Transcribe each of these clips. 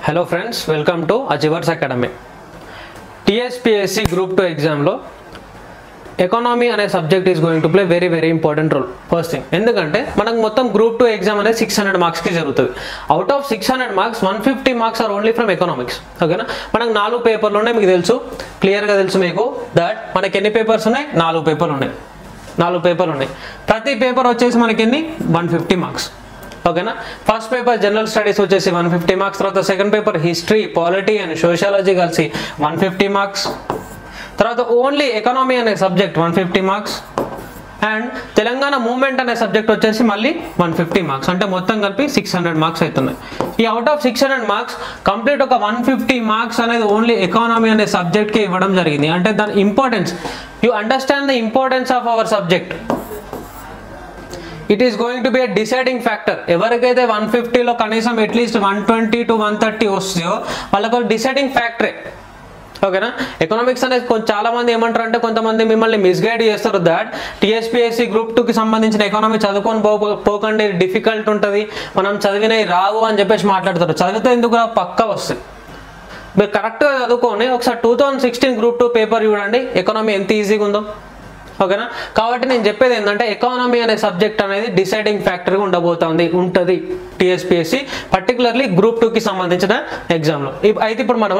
hello friends welcome to achievers academy TSPSC group two ఎగ్జామ్లో economy అనే subject is going to play very very important role first thing ఎందుకంటే మనకు మొత్తం గ్రూప్ టూ ఎగ్జామ్ అనేది సిక్స్ హండ్రెడ్ మార్క్స్కి జరుగుతుంది out of six hundred marks one fifty marks are only from economics ఓకేనా మనకు నాలుగు పేపర్లు ఉన్నాయి మీకు తెలుసు క్లియర్గా తెలుసు మీకు దట్ మనకి ఎన్ని పేపర్స్ ఉన్నాయి నాలుగు పేపర్లు ఉన్నాయి నాలుగు పేపర్లు ఉన్నాయి ప్రతి పేపర్ వచ్చేసి మనకి ఎన్ని వన్ ఫిఫ్టీ మార్క్స్ ఓకేనా ఫస్ట్ పేపర్ జనరల్ స్టడీస్ వచ్చేసి వన్ ఫిఫ్టీ మార్క్స్ తర్వాత second paper history polity and sociology కలిసి వన్ ఫిఫ్టీ మార్క్స్ తర్వాత ఓన్లీ ఎకనామీ అనే subject one fifty marks and Telangana movement అనే సబ్జెక్ట్ వచ్చేసి మళ్ళీ వన్ ఫిఫ్టీ మార్క్స్ అంటే మొత్తం కలిపి సిక్స్ హండ్రెడ్ మార్క్స్ అవుతున్నాయి ఈ out of six hundred marks complete ఒక వన్ ఫిఫ్టీ మార్క్స్ అనేది ఓన్లీ ఎకానమీ అనే సబ్జెక్ట్కి ఇవ్వడం జరిగింది అంటే దాని importance you understand the importance of our subject it is going to be a deciding factor ఎవరికైతే వన్ ఫిఫ్టీలో కనీసం at least one twenty to one thirty వస్తాయో వాళ్ళకు డిసైడింగ్ ఫ్యాక్టరే ఓకేనా ఎకనామిక్స్ అనేది కొంచెం చాలా మంది ఏమంటారు అంటే కొంతమంది మిమ్మల్ని మిస్గైడ్ చేస్తారు దాట్ టీఎస్పీఎస్సీ గ్రూప్ టూకి సంబంధించిన ఎకనామీ చదువుకొని పో పోకండి డిఫికల్ట్ ఉంటుంది మనం చదివినవి రావు అని చెప్పేసి మాట్లాడతారు చదివితే ఎందుకు రా పక్క వస్తుంది మీరు కరెక్ట్గా చదువుకొని ఒకసారి two thousand sixteen group two paper చూడండి ఎకనామీ ఎంత ఈజీగా ఉందో ఓకేనా కాబట్టి నేను చెప్పేది ఏంటంటే ఎకానమీ అనే సబ్జెక్ట్ అనేది డిసైడింగ్ ఫ్యాక్టర్గా ఉండబోతోంది ఉంటుంది టీఎస్పీఎస్సి పర్టికులర్లీ గ్రూప్ టూకి సంబంధించిన ఎగ్జామ్లో అయితే ఇప్పుడు మనం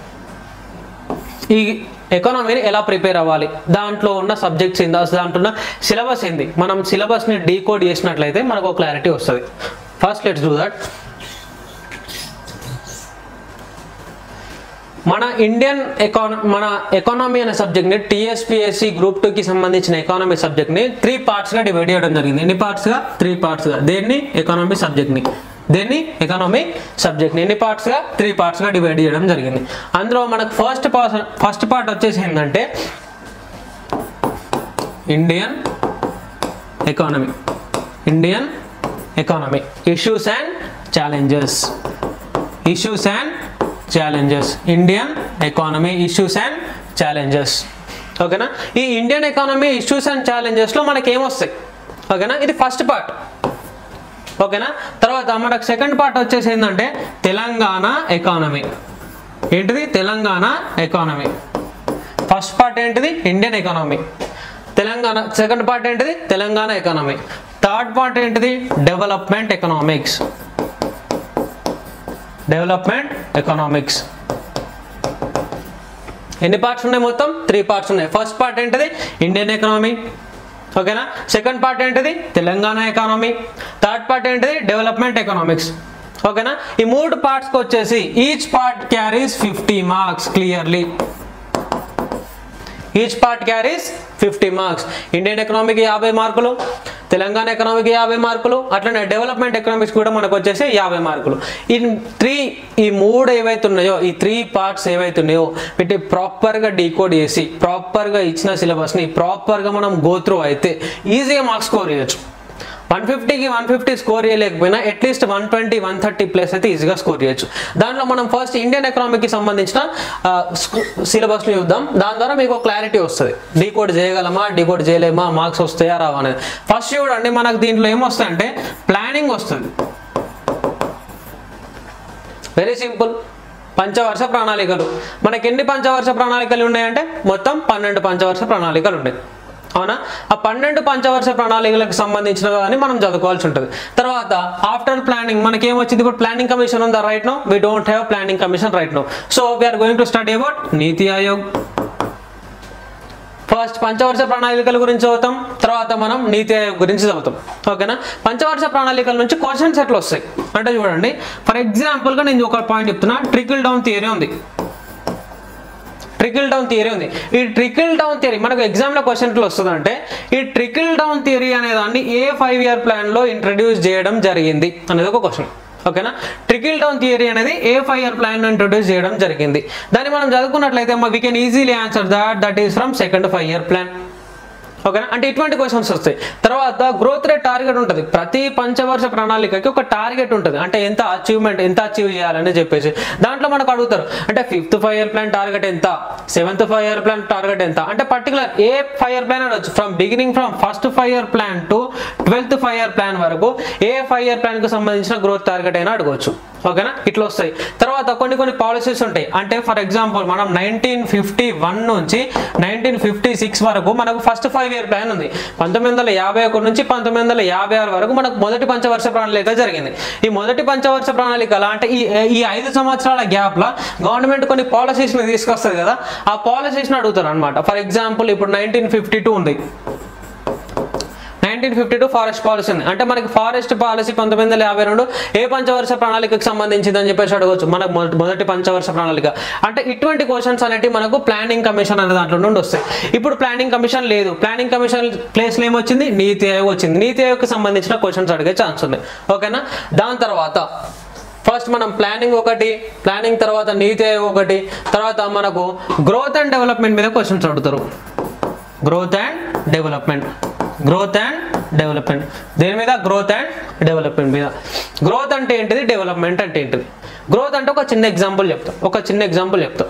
ఈ ఎకానమీని ఎలా ప్రిపేర్ అవ్వాలి దాంట్లో ఉన్న సబ్జెక్ట్స్ ఏంది అసలు దాంట్లో ఉన్న సిలబస్ ఏంది మనం సిలబస్ని డీకోడ్ చేసినట్లయితే మనకు ఒక క్లారిటీ వస్తుంది ఫస్ట్ లెట్స్ డూ దట్ మన ఇండియన్ ఎకాన మన ఎకానమీ అనే సబ్జెక్ట్ని టీఎస్పిఎస్సి గ్రూప్ టూకి సంబంధించిన ఎకానమీ సబ్జెక్ట్ని త్రీ పార్ట్స్గా డివైడ్ చేయడం జరిగింది ఎన్ని పార్ట్స్గా త్రీ పార్ట్స్గా దేన్ని ఎకానమీ సబ్జెక్ట్ని దేన్ని ఎకానమీ సబ్జెక్ట్ని ఎన్ని పార్ట్స్గా త్రీ పార్ట్స్గా డివైడ్ చేయడం జరిగింది అందులో మనకు ఫస్ట్ పార్ట్ ఫస్ట్ పార్ట్ వచ్చేసి ఏంటంటే Indian economy Indian economy issues and challenges issues and challenges Indian economy issues and challenges ఓకేనా ఈ ఇండియన్ ఎకానమీ ఇష్యూస్ అండ్ ఛాలెంజెస్లో మనకి ఏమొస్తాయి ఓకేనా ఇది ఫస్ట్ పార్ట్ ఓకేనా తర్వాత మనకు సెకండ్ పార్ట్ వచ్చేసి ఏంటంటే తెలంగాణ ఎకానమీ ఏంటిది తెలంగాణ ఎకానమీ ఫస్ట్ పార్ట్ ఏంటిది Indian economy Telangana second part ఏంటిది తెలంగాణ ఎకానమీ థర్డ్ పార్ట్ ఏంటిది డెవలప్మెంట్ ఎకనామిక్స్ డెవలప్మెంట్ ఎకనామిక్స్ ఎన్ని పార్ట్స్ ఉన్నాయి మొత్తం త్రీ పార్ట్స్ ఉన్నాయి ఫస్ట్ పార్ట్ ఏంటిది ఇండియన్ ఎకనామీ ఓకేనా సెకండ్ పార్ట్ ఏంటిది తెలంగాణ ఎకానమీ థర్డ్ పార్ట్ ఏంటిది డెవలప్మెంట్ ఎకనామిక్స్ ఓకేనా ఈ మూడు పార్ట్స్కి వచ్చేసి each part carries fifty marks clearly each part carries fifty marks Indian ఎకనామీకి యాభై మార్కులు తెలంగాణ ఎకనామీకి యాభై మార్కులు అట్లనే డెవలప్మెంట్ ఎకనామిక్స్ కూడా మనకు వచ్చేసి యాభై మార్కులు ఈ త్రీ ఈ మూడు ఏవైతే ఉన్నాయో ఈ త్రీ పార్ట్స్ ఏవైతే ఉన్నాయో వీటి ప్రాపర్గా డీకోడ్ చేసి ప్రాపర్గా ఇచ్చిన సిలబస్ని ప్రాపర్గా మనం గోత్రూ అయితే ఈజీగా మార్క్స్ స్కోర్ చేయొచ్చు వన్ ఫిఫ్టీకి వన్ ఫిఫ్టీ స్కోర్ చేయలేకపోయినా at least one twenty one thirty plus అయితే ఈజీగా స్కోర్ చేయొచ్చు దాంట్లో మనం ఫస్ట్ ఇండియన్ ఎకనామీకి సంబంధించిన సిలబస్ని చూద్దాం దాని ద్వారా మీకు క్లారిటీ వస్తుంది డీకోడ్ చేయగలమా డీకోడ్ చేయలేమా మార్క్స్ వస్తాయా రావా అనేది ఫస్ట్ చూడండి మనకు దీంట్లో ఏమొస్తాయంటే ప్లానింగ్ వస్తుంది వెరీ సింపుల్ పంచవర్ష ప్రణాళికలు మనకి ఎన్ని పంచవర్ష ప్రణాళికలు ఉన్నాయంటే మొత్తం పన్నెండు పంచవర్ష ప్రణాళికలు ఉన్నాయి అవునా ఆ పన్నెండు పంచవర్ష ప్రణాళికలకు సంబంధించిన అని మనం చదువుకోవాల్సి ఉంటుంది తర్వాత ఆఫ్టర్ ప్లానింగ్ మనకి ఏమొచ్చింది ఇప్పుడు ప్లానింగ్ కమిషన్ ఉందా right no we don't have planning commission right no so we are going to study about NITI Aayog first పంచవర్ష ప్రణాళికల గురించి చదువుతాం తర్వాత మనం నీతి ఆయోగ్ గురించి చదువుతాం ఓకేనా పంచవర్ష ప్రణాళికల నుంచి క్వశ్చన్స్ ఎట్లా వస్తాయి అంటే చూడండి ఫర్ ఎగ్జాంపుల్గా నేను ఒక పాయింట్ చెప్తున్నా ట్రికిల్ డౌన్ థియరీ ఉంది ట్రికిల్ డౌన్ థియరీ ఉంది ఈ ట్రికిల్ డౌన్ థియరీ మనకు ఎగ్జామ్లో క్వశ్చన్ ఎట్లా వస్తుందంటే ఈ ట్రికిల్ డౌన్ థియరీ అనే దాన్ని ఏ ఫైవ్ ఇయర్ ప్లాన్లో ఇంట్రడ్యూస్ చేయడం జరిగింది అనేది ఒక క్వశ్చన్ ఓకేనా ట్రికిల్ డౌన్ థియరీ అనేది a five year plan introduce చేయడం జరిగింది దాన్ని మనం చదువుకున్నట్లయితే we can easily answer that that is from second five year plan ఓకేనా అంటే ఇటువంటి క్వశ్చన్స్ వస్తాయి తర్వాత గ్రోత్ రేట్ టార్గెట్ ఉంటుంది ప్రతి పంచవర్ష ప్రణాళికకి ఒక టార్గెట్ ఉంటుంది అంటే ఎంత అచీవ్మెంట్ ఎంత అచీవ్ చేయాలని చెప్పేసి దాంట్లో మనకు అడుగుతారు అంటే fifth five year plan target ఎంత seventh five year plan target ఎంత అంటే particular a five year plan అనొచ్చు from beginning from first five year plan to twelfth five year plan వరకు ఏ ఫైవ్ ఇయర్ ప్లాన్ కి సంబంధించిన growth target అయినా అడగవచ్చు ఓకేనా ఇట్లా వస్తాయి తర్వాత కొన్ని కొన్ని పాలసీస్ ఉంటాయి అంటే ఫర్ ఎగ్జాంపుల్ మనం నైన్టీన్ ఫిఫ్టీ వన్ నుంచి నైన్టీన్ ఫిఫ్టీ సిక్స్ వరకు మనకు ఫస్ట్ ఫైవ్ ఇయర్ ప్లాన్ ఉంది పంతొమ్మిది వందల యాభై ఒకటి నుంచి పంతొమ్మిది వందల యాభై ఆరు వరకు మనకు మొదటి పంచవర్ష ప్రణాళిక జరిగింది ఈ మొదటి పంచవర్ష ప్రణాళిక అంటే ఈ ఈ ఐదు సంవత్సరాల గ్యాప్ లో గవర్నమెంట్ కొన్ని పాలసీస్ ని తీసుకొస్తుంది కదా ఆ పాలసీస్ ని అడుగుతారు అనమాట ఫర్ ఎగ్జాంపుల్ ఇప్పుడు నైన్టీన్ ఫిఫ్టీ టూ ఉంది nineteen fifty two forest policy ఉంది అంటే మనకి ఫారెస్ట్ పాలసీ పంతొమ్మిది వందల యాభై రెండు ఏ పంచవర్ష ప్రణాళికకు సంబంధించింది అని చెప్పేసి అడగవచ్చు మనకు మొదటి- మొదటి పంచవర్ష ప్రణాళిక అంటే ఇటువంటి క్వశ్చన్స్ అనేవి మనకు ప్లానింగ్ కమిషన్ అనే దాంట్లో నుండి వస్తాయి ఇప్పుడు ప్లానింగ్ కమిషన్ లేదు ప్లానింగ్ కమిషన్ ప్లేస్ లో ఏమొచ్చింది నీతి ఆయోగ్ వచ్చింది నీతి ఆయోగ్కి సంబంధించిన క్వశ్చన్స్ అడిగే ఛాన్స్ ఉంది ఓకేనా దాని తర్వాత ఫస్ట్ మనం ప్లానింగ్ ఒకటి ప్లానింగ్ తర్వాత నీతి ఆయోగ్ ఒకటి తర్వాత మనకు గ్రోత్ అండ్ డెవలప్మెంట్ మీద క్వశ్చన్స్ అడుగుతారు growth and development growth and development దేని మీద గ్రోత్ అండ్ డెవలప్మెంట్ మీద గ్రోత్ అంటే ఏంటిది డెవలప్మెంట్ అంటే ఏంటిది గ్రోత్ అంటే ఒక చిన్న ఎగ్జాంపుల్ చెప్తాం ఒక చిన్న ఎగ్జాంపుల్ చెప్తాం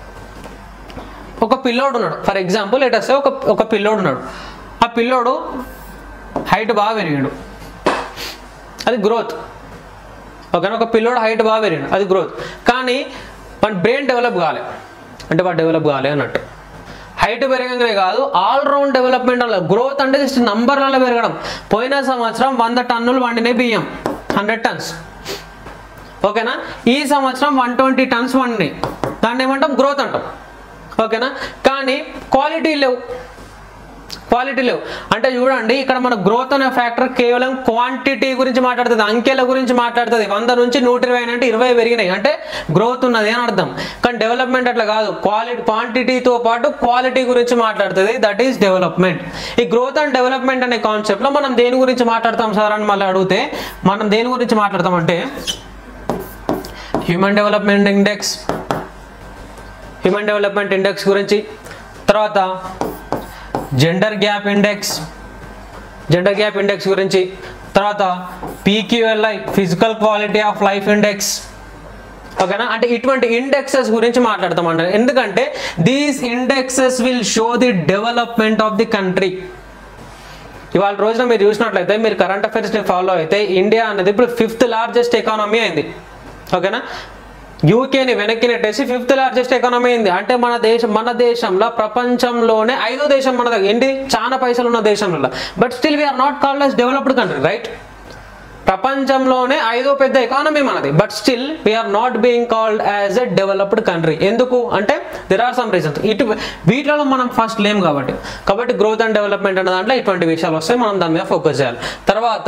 ఒక పిల్లోడు ఉన్నాడు ఫర్ ఎగ్జాంపుల్ ఎట్ వస్తే ఒక ఒక పిల్లోడు ఉన్నాడు ఆ పిల్లోడు హైట్ బాగా పెరిగాడు అది గ్రోత్ ఓకేనా ఒక పిల్లోడు హైట్ బాగా పెరిగాడు అది గ్రోత్ కానీ మన బ్రెయిన్ డెవలప్ కాలే అంటే వాడు డెవలప్ కాలే అన్నట్టు హైట్ పెరగంగానే కాదు ఆల్ రౌండ్ డెవలప్మెంట్ అలా గ్రోత్ అంటే జస్ట్ నంబర్లలో పెరగడం పోయిన సంవత్సరం వంద టన్నులు వండినే బియ్యం హండ్రెడ్ టన్స్ ఓకేనా ఈ సంవత్సరం వన్ ట్వంటీ టన్స్ వండినాయి దాన్ని ఏమంటాం గ్రోత్ అంటాం ఓకేనా కానీ క్వాలిటీ లేవు క్వాలిటీ లేవు అంటే చూడండి ఇక్కడ మన గ్రోత్ అనే ఫ్యాక్టర్ కేవలం క్వాంటిటీ గురించి మాట్లాడుతుంది అంకెల గురించి మాట్లాడుతుంది వంద నుంచి నూట ఇరవై అంటే ఇరవై పెరిగినాయి అంటే గ్రోత్ ఉన్నది అని అర్థం కానీ డెవలప్మెంట్ అట్లా కాదు క్వాలిటీ క్వాంటిటీతో పాటు క్వాలిటీ గురించి మాట్లాడుతుంది దట్ ఈస్ డెవలప్మెంట్ ఈ గ్రోత్ అండ్ డెవలప్మెంట్ అనే కాన్సెప్ట్ లో మనం దేని గురించి మాట్లాడతాం సార్ అని మళ్ళీ అడిగితే మనం దేని గురించి మాట్లాడతాం అంటే human development index human development index గురించి తర్వాత gender gap index gender gap index గురించి తర్వాత PQLI physical quality of life index ఓకేనా అంటే ఇటువంటి ఇండెక్సెస్ గురించి మాట్లాడతామంటారు ఎందుకంటే these indexes will show the development of the country ఇవాళ రోజున మీరు చూసినట్లయితే మీరు కరెంట్ అఫైర్స్ని ఫాలో అయితే ఇండియా అనేది ఇప్పుడు ఫిఫ్త్ లార్జెస్ట్ ఎకానమీ అయింది ఓకేనా యూకేని వెనక్కి నెట్టేసి ఫిఫ్త్ లార్జెస్ట్ ఎకానమీ అయింది అంటే మన దేశం మన దేశంలో ప్రపంచంలోనే ఐదో దేశం మన దగ్గర ఏంటి చాలా పైసలు ఉన్న దేశంలో but still we are not called as developed country right ప్రపంచంలోనే ఐదో పెద్ద ఎకానమీ మనది but still we are not being called as a developed country ఎందుకు అంటే దెర్ ఆర్ సమ్ రీజన్స్ ఇటు వీటిలో మనం ఫస్ట్ లేం కాబట్టి కాబట్టి గ్రోత్ అండ్ డెవలప్మెంట్ అనే దాంట్లో ఇటువంటి విషయాలు వస్తాయి మనం దాని మీద ఫోకస్ చేయాలి తర్వాత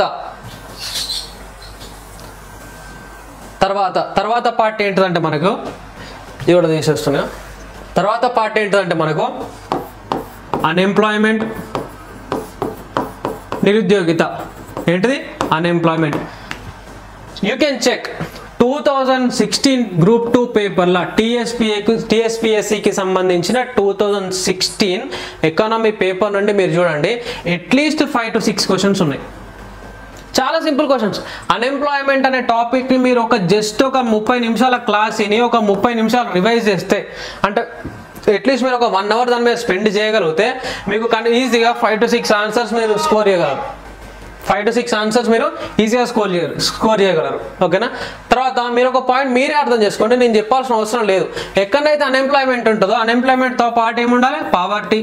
తర్వాత తర్వాత పార్ట్ ఏంటిదంటే మనకు ఇది కూడా తీసేస్తున్నా తర్వాత పార్ట్ ఏంటిదంటే మనకు అన్ఎంప్లాయ్మెంట్ నిరుద్యోగిత ఏంటిది unemployment you can check two thousand sixteen group two పేపర్ల టీఎస్పీఏకు టీఎస్పీఎస్సికి సంబంధించిన two thousand sixteen economy paper నుండి మీరు చూడండి at least five to six questions ఉన్నాయి చాలా సింపుల్ క్వశ్చన్స్ అన్ఎంప్లాయ్మెంట్ అనే టాపిక్ని మీరు ఒక జస్ట్ ఒక ముప్పై నిమిషాల క్లాస్ విని ఒక ముప్పై నిమిషాలు రివైజ్ చేస్తే అంటే అట్లీస్ట్ మీరు ఒక వన్ అవర్ దాని మీద స్పెండ్ చేయగలిగితే మీకు కానీ ఈజీగా ఫైవ్ టు సిక్స్ ఆన్సర్స్ మీరు స్కోర్ చేయగలరు ఫైవ్ టు సిక్స్ ఆన్సర్స్ మీరు ఈజీగా స్కోర్ చేయగలరు స్కోర్ చేయగలరు ఓకేనా తర్వాత మీరు ఒక పాయింట్ మీరే అర్థం చేసుకోండి నేను చెప్పాల్సిన అవసరం లేదు ఎక్కడైతే అన్ఎంప్లాయ్మెంట్ ఉంటుందో అన్ఎంప్లాయ్మెంట్తో పాటు ఏముండాలి పావర్టీ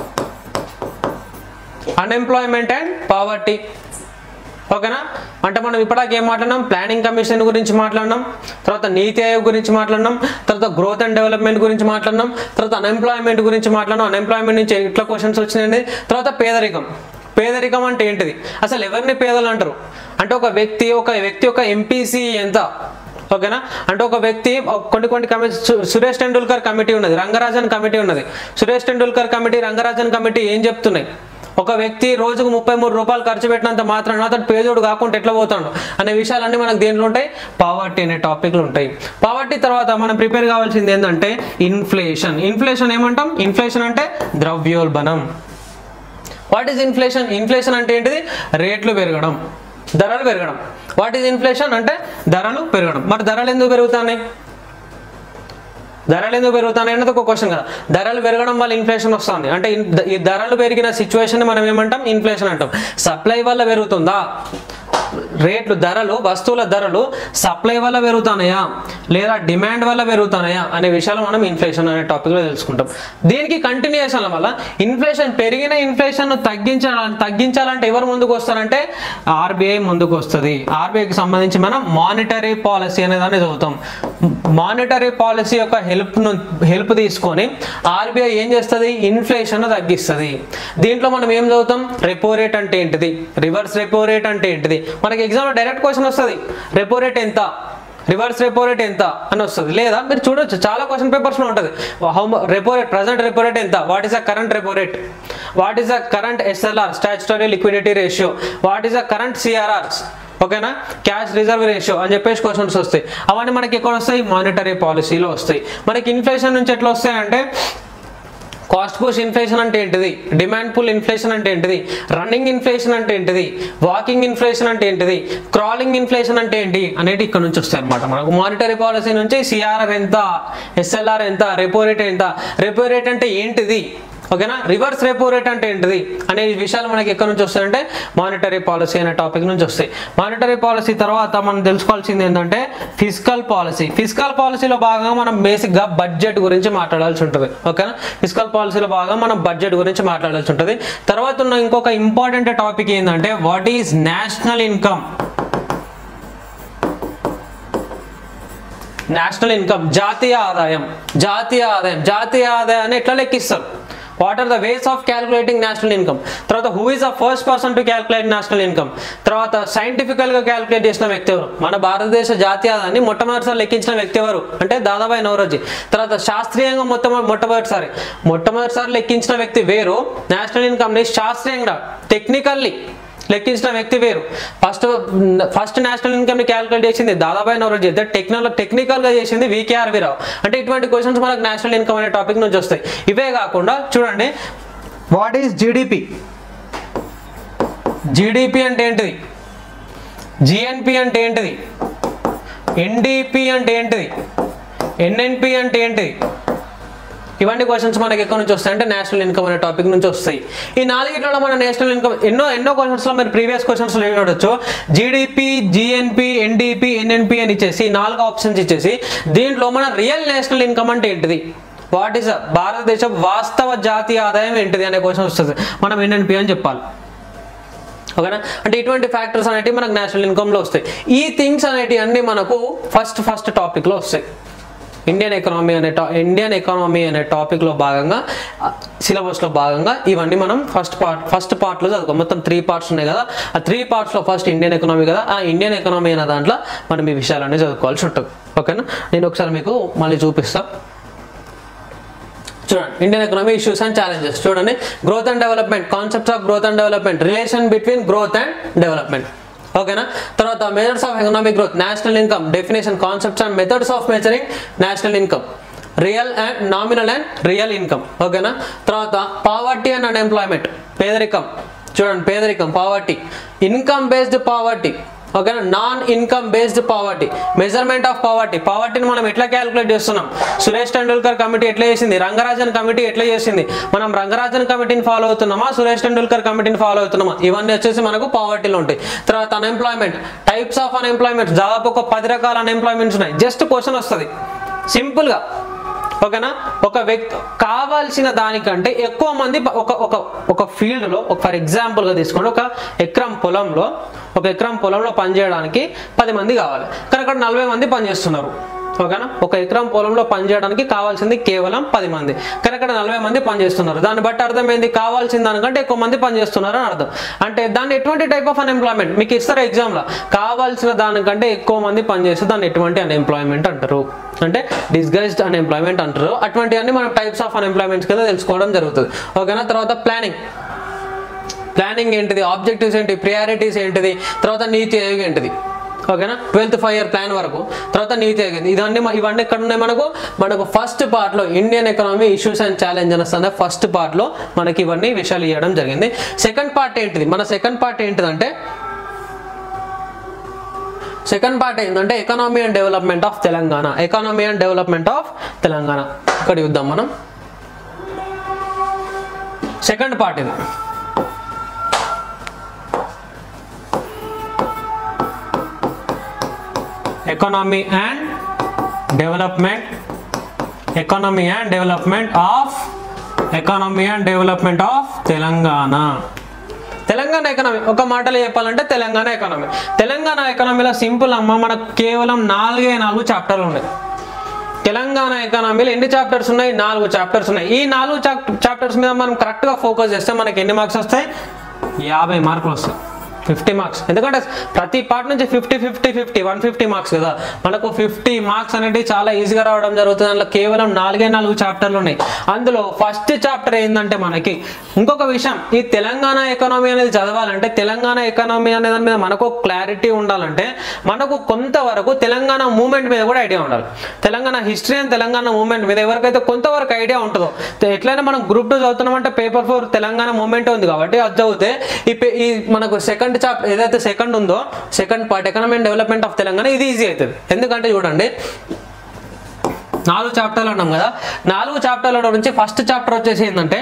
అన్ఎంప్లాయ్మెంట్ అండ్ పావర్టీ ఓకేనా అంటే మనం ఇప్పటిదాకా ఏం మాట్లాడినాం ప్లానింగ్ కమిషన్ గురించి మాట్లాడినాం తర్వాత నీతి ఆయోగ్ గురించి మాట్లాడినాం తర్వాత గ్రోత్ అండ్ డెవలప్మెంట్ గురించి మాట్లాడినాం తర్వాత అన్ఎంప్లాయ్మెంట్ గురించి మాట్లాడినాం అన్ఎంప్లాయ్మెంట్ నుంచి ఎట్లా క్వశ్చన్స్ వచ్చినాయండి తర్వాత పేదరికం పేదరికం అంటే ఏంటిది అసలు ఎవరిని పేదలు అంటారు అంటే ఒక వ్యక్తి ఒక వ్యక్తి యొక్క ఎంపీసీ ఎంత ఓకేనా అంటే ఒక వ్యక్తి ఒక కొన్ని కొన్ని కమిటీ సురేష్ టెండూల్కర్ కమిటీ ఉన్నది రంగరాజన్ కమిటీ ఉన్నది సురేష్ టెండూల్కర్ కమిటీ రంగరాజన్ కమిటీ ఏం చెప్తున్నాయి ఒక వ్యక్తి రోజుకు ముప్పై మూడు రూపాయలు ఖర్చు పెట్టినంత మాత్రం అతను పేదోడు కాకుండా ఎట్లా పోతాడు అనే విషయాలన్నీ మనకు దేంట్లో ఉంటాయి పావర్టీ అనే టాపిక్లు ఉంటాయి పావర్టీ తర్వాత మనం ప్రిపేర్ కావాల్సింది ఏంటంటే ఇన్ఫ్లేషన్ ఇన్ఫ్లేషన్ ఏమంటాం ఇన్ఫ్లేషన్ అంటే ద్రవ్యోల్బణం వాట్ ఈజ్ ఇన్ఫ్లేషన్ ఇన్ఫ్లేషన్ అంటే ఏంటిది రేట్లు పెరగడం ధరలు పెరగడం వాట్ ఈజ్ ఇన్ఫ్లేషన్ అంటే ధరలు పెరగడం మరి ధరలు ఎందుకు పెరుగుతున్నాయి ధరలు ఎందుకు పెరుగుతున్నాయి అన్నది ఒక క్వశ్చన్ కదా ధరలు పెరగడం వల్ల ఇన్ఫ్లేషన్ వస్తుంది అంటే ఇన్- ఈ ధరలు పెరిగిన సిచ్యువేషన్ మనం ఏమంటాం ఇన్ఫ్లేషన్ అంటాం సప్లై వల్ల పెరుగుతుందా రేట్లు ధరలు వస్తువుల ధరలు సప్లై వల్ల పెరుగుతున్నాయా లేదా డిమాండ్ వల్ల పెరుగుతున్నాయా అనే విషయాలు మనం ఇన్ఫ్లేషన్ అనే టాపిక్లో తెలుసుకుంటాం దీనికి కంటిన్యూషన్ వల్ల ఇన్ఫ్లేషన్ పెరిగిన ఇన్ఫ్లేషన్ తగ్గించాల తగ్గించాలంటే ఎవరు ముందుకు వస్తారంటే ఆర్బీఐ ముందుకు వస్తుంది ఆర్బీఐకి సంబంధించి మనం మానిటరీ పాలసీ అనే దాన్ని చదువుతాం మానిటరీ పాలసీ యొక్క హెల్ప్ హెల్ప్ తీసుకొని ఆర్బీఐ ఏం చేస్తుంది ఇన్ఫ్లేషన్ తగ్గిస్తుంది దీంట్లో మనం ఏం చదువుతాం రెపో రేట్ అంటే ఏంటిది రివర్స్ రెపో రేట్ అంటే ఏంటిది మనకి ఎగ్జామ్లో డైరెక్ట్ క్వశ్చన్ వస్తుంది రెపో రేట్ ఎంత రివర్స్ రెపో రేట్ ఎంత అని వస్తుంది లేదా మీరు చూడొచ్చు చాలా క్వశ్చన్ పేపర్స్లో ఉంటుంది how repo rate present repo rate ఎంత what is the current repo rate what is the current SLR statutory liquidity ratio what is the current CRRs ఓకేనా క్యాష్ రిజర్వ్ రేషియో అని చెప్పేసి క్వశ్చన్స్ వస్తాయి అవన్నీ మనకి ఎక్కడ వస్తాయి మానిటరీ పాలసీలో వస్తాయి మనకి ఇన్ఫ్లేషన్ నుంచి ఎట్లా వస్తాయంటే కాస్ట్ పుష్ ఇన్ఫ్లేషన్ అంటే ఏంటిది డిమాండ్ పుల్ ఇన్ఫ్లేషన్ అంటే ఏంటిది రన్నింగ్ ఇన్ఫ్లేషన్ అంటే ఏంటిది వాకింగ్ ఇన్ఫ్లేషన్ అంటే ఏంటిది క్రాలింగ్ ఇన్ఫ్లేషన్ అంటే ఏంటి అనేది ఇక్కడ నుంచి వస్తాయి అనమాట మనకు మానిటరీ పాలసీ నుంచి సిఆర్ఆర్ ఎంత ఎస్ఎల్ఆర్ ఎంత రెపో రేట్ ఎంత రెపో రేట్ అంటే ఏంటిది ఓకేనా రివర్స్ రెపో రేట్ అంటే ఏంటిది అనే విషయాలు మనకి ఎక్కడి నుంచి వస్తాయంటే మానిటరీ పాలసీ అనే టాపిక్ నుంచి వస్తాయి మానిటరీ పాలసీ తర్వాత మనం తెలుసుకోవాల్సింది ఏంటంటే ఫిజికల్ పాలసీ ఫిజికల్ పాలసీలో భాగంగా మనం బేసిక్గా బడ్జెట్ గురించి మాట్లాడాల్సి ఉంటుంది ఓకేనా ఫిజికల్ పాలసీలో భాగంగా మనం బడ్జెట్ గురించి మాట్లాడాల్సి ఉంటుంది తర్వాత ఉన్న ఇంకొక ఇంపార్టెంట్ టాపిక్ ఏంటంటే what is national income national income జాతీయ ఆదాయం జాతీయ ఆదాయం జాతీయ ఆదాయాన్ని ఎట్లా లెక్కిస్తారు what are the ways of calculating national income తర్వాత who is the first person to calculate national income తర్వాత సైంటిఫికల్ గా క్యాల్కులేట్ చేసిన వ్యక్తి ఎవరు మన భారతదేశ జాతీయ ఆదాయాన్ని మొట్టమొదటిసారి లెక్కించిన వ్యక్తి ఎవరు అంటే దాదాబాయి నవరోజీ తర్వాత శాస్త్రీయంగా మొత్తం మొట్టమొదటిసారి మొట్టమొదటిసారి లెక్కించిన వ్యక్తి వేరు నేషనల్ ఇన్కమ్ ని శాస్త్రీయంగా టెక్నికల్లీ లెక్కించిన వ్యక్తి వేరు ఫస్ట్ ఫస్ట్ నేషనల్ ఇన్కమ్ ని క్యాలిక్యులేట్ చేసింది దాదాబాయి నవరోజీ అయితే టెక్నాలజీ టెక్నికల్ గా చేసింది వికేఆర్వి రావు అంటే ఇటువంటి క్వశ్చన్స్ మనకు నేషనల్ ఇన్కమ్ అనే టాపిక్ నుంచి వస్తాయి ఇవే కాకుండా చూడండి వాట్ ఈస్ జీడిపి జీడిపి అంటే ఏంటిది జిఎన్పి అంటే ఏంటిది ఎన్డిపి అంటే ఏంటిది ఎన్ఎన్పి అంటే ఏంటిది ఇవన్నీ క్వశ్చన్స్ మనకి ఎక్కడి నుంచి వస్తాయి అంటే నేషనల్ ఇన్కమ్ అనే టాపిక్ నుంచి వస్తాయి ఈ నాలుగిట్లో మన నేషనల్ ఇన్కమ్ ఎన్నో ఎన్నో క్వశ్చన్స్లో మీరు ప్రీవియస్ క్వశ్చన్స్లో ఏం చూడొచ్చు జీడిపి జిఎన్పి ఎన్డిపి ఎన్ఎన్పి అని ఇచ్చేసి నాలుగు ఆప్షన్స్ ఇచ్చేసి దీంట్లో మన రియల్ నేషనల్ ఇన్కమ్ అంటే ఏంటిది వాట్ ఈస్ భారతదేశ వాస్తవ జాతీయ ఆదాయం ఏంటిది అనే క్వశ్చన్ వస్తుంది మనం ఎన్ఎన్పి అని చెప్పాలి ఓకేనా అంటే ఇటువంటి ఫ్యాక్టర్స్ అనేటివి మనకు నేషనల్ ఇన్కమ్లో వస్తాయి ఈ థింగ్స్ అనేటివి అన్నీ మనకు ఫస్ట్ ఫస్ట్ టాపిక్లో వస్తాయి ఇండియన్ ఎకనామీ అనే టా ఇండియన్ ఎకానమీ అనే టాపిక్లో భాగంగా సిలబస్లో భాగంగా ఇవన్నీ మనం ఫస్ట్ పార్ట్ ఫస్ట్ పార్ట్లో చదువుకో మొత్తం త్రీ పార్ట్స్ ఉన్నాయి కదా ఆ త్రీ పార్ట్స్లో ఫస్ట్ ఇండియన్ ఎకనామీ కదా ఆ ఇండియన్ ఎకనామీ అనే దాంట్లో మనం ఈ విషయాలన్నీ చదువుకోవాల్సి ఉంటుంది ఓకేనా నేను ఒకసారి మీకు మళ్ళీ చూపిస్తాను చూడండి Indian economy issues and challenges చూడండి growth and development concepts of growth and development relation between growth and development ఓకేనా తర్వాత measures of economic growth national income definition concepts and methods of measuring national income real and nominal and real income ఓకేనా తర్వాత poverty and unemployment పేదరికం చూడండి పేదరికం poverty income based poverty ఓకేనా non income based poverty measurement of poverty పావర్టీని మనం ఎట్లా calculate చేస్తున్నాం సురేష్ టెండూల్కర్ కమిటీ ఎట్లా చేసింది రంగరాజన్ కమిటీ ఎట్లా చేసింది మనం రంగరాజన్ కమిటీని ఫాలో అవుతున్నామా సురేష్ టెండూల్కర్ కమిటీని ఫాలో అవుతున్నామా ఇవన్నీ వచ్చేసి మనకు పావర్టీలో ఉంటాయి తర్వాత అన్ఎంప్లాయ్మెంట్ టైప్స్ ఆఫ్ అన్ఎంప్లాయ్మెంట్ దాదాపు ఒక పది రకాల అన్ఎంప్లాయ్మెంట్స్ ఉన్నాయి జస్ట్ క్వశ్చన్ వస్తుంది సింపుల్గా ఓకేనా ఒక వ్యక్తి కావాల్సిన దానికంటే ఎక్కువ మంది ప- ఒక ఒక ఒక ఫీల్డ్లో ఒక ఫర్ ఎగ్జాంపుల్గా తీసుకోండి ఒక ఎకరం పొలంలో ఒక ఎకరం పొలంలో పనిచేయడానికి పది మంది కావాలి కానీ అక్కడ నలభై మంది పనిచేస్తున్నారు ఓకేనా ఒక ఎకరం పొలంలో పనిచేయడానికి కావాల్సింది కేవలం పది మంది కానీ అక్కడ నలభై మంది పనిచేస్తున్నారు దాన్ని బట్టి అర్థం ఏంది కావాల్సిన దానికంటే ఎక్కువ మంది పనిచేస్తున్నారు అని అర్థం అంటే దాన్ని ఎటువంటి టైప్ ఆఫ్ అన్ఎంప్లాయ్మెంట్ మీకు ఇస్తారు ఎగ్జామ్లో కావాల్సిన దానికంటే ఎక్కువ మంది పనిచేస్తే దాన్ని ఎటువంటి అన్ఎంప్లాయ్మెంట్ అంటారు అంటే డిస్గైజ్డ్ అన్ఎంప్లాయ్మెంట్ అంటారు అటువంటివన్నీ మనం టైప్స్ ఆఫ్ అన్ఎంప్లాయ్మెంట్స్ కింద తెలుసుకోవడం జరుగుతుంది ఓకేనా తర్వాత ప్లానింగ్ ప్లానింగ్ ఏంటిది ఆబ్జెక్టివ్స్ ఏంటి ప్రియారిటీస్ ఏంటిది తర్వాత నీతి ఆయోగ్ ఏంటిది ఓకేనా ట్వెల్త్ ఫైవ్ ఇయర్ ప్లాన్ వరకు తర్వాత నీతి ఆయోగ్ ఇవన్నీ మ- ఇవన్నీ ఎక్కడ ఉన్నాయి మనకు మనకు ఫస్ట్ పార్ట్లో Indian economy issues and challenges అనే ఫస్ట్ పార్ట్లో మనకి ఇవన్నీ విషయాలు ఇవ్వడం జరిగింది సెకండ్ పార్ట్ ఏంటిది మన సెకండ్ పార్ట్ ఏంటిదంటే సెకండ్ పార్ట్ ఏంటంటే economy and development of Telangana economy and development of Telangana ఇక్కడ చూద్దాం మనం సెకండ్ పార్ట్ ఇది economy and development economy and development of economy and development of Telangana Telangana economy ఒక మాటలో చెప్పాలంటే తెలంగాణ ఎకనామీ తెలంగాణ ఎకనామీలో సింపుల్ అమ్మ మనకు కేవలం నాలుగే నాలుగు చాప్టర్లు ఉన్నాయి తెలంగాణ ఎకనామీలో ఎన్ని చాప్టర్స్ ఉన్నాయి నాలుగు చాప్టర్స్ ఉన్నాయి ఈ నాలుగు చాప్టర్స్ మీద మనం కరెక్ట్గా ఫోకస్ చేస్తే మనకి ఎన్ని మార్క్స్ వస్తాయి యాభై మార్కులు వస్తాయి ఫిఫ్టీ మార్క్స్ ఎందుకంటే ప్రతి పార్ట్ నుంచి fifty fifty fifty one fifty marks కదా మనకు ఫిఫ్టీ మార్క్స్ అనేది చాలా ఈజీగా రావడం జరుగుతుంది అందులో కేవలం నాలుగే నాలుగు చాప్టర్లు ఉన్నాయి అందులో ఫస్ట్ చాప్టర్ ఏంటంటే మనకి ఇంకొక విషయం ఈ తెలంగాణ ఎకనామీ అనేది చదవాలంటే తెలంగాణ ఎకనామీ అనే దాని మీద మనకు క్లారిటీ ఉండాలంటే మనకు కొంతవరకు తెలంగాణ మూమెంట్ మీద కూడా ఐడియా ఉండాలి Telangana history and Telangana movement మీద ఎవరికైతే కొంతవరకు ఐడియా ఉంటుందో తే- ఎట్లయినా మనం గ్రూప్ టూ చదువుతున్నామంటే పేపర్ ఫోర్ తెలంగాణ మూమెంట్ ఉంది కాబట్టి అది చదివితే ఈ పే- ఈ మనకు సెకండ్ చాప్టర్ ఏదైతే సెకండ్ ఉందో second part economy and development of Telangana ఇది ఈజీ అవుతుంది ఎందుకంటే చూడండి నాలుగు చాప్టర్లు అన్నాం కదా నాలుగు చాప్టర్ల నుంచి ఫస్ట్ చాప్టర్ వచ్చేసి ఏంటంటే